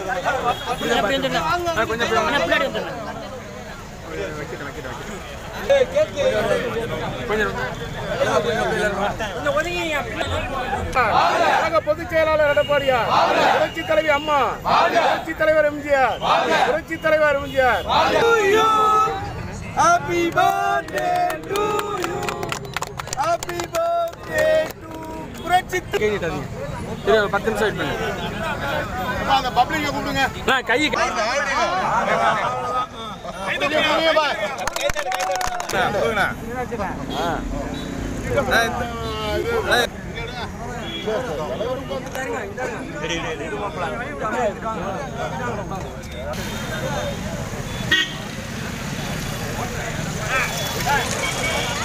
அப்படி வந்துருங்க கொஞ்சம் அண்ணா, பின்னாடி வந்துருங்க கொஞ்சம் ஒதுங்கிங்க கழக பொதுச் செயலாளர் எடப்பாடியா புரட்சி தலைவி அம்மா புரட்சி தலைவர் எம்ஜிஆர் புரட்சி தலைவர் MGR Happy birthday to you. Happy birthday to புரட்சி இரு, ஒரு பத்து நிமிஷம் வெயிட் பண்ணுங்க அந்த பப்ளிக்க கூப்பிடுங்க நான் கை ஆ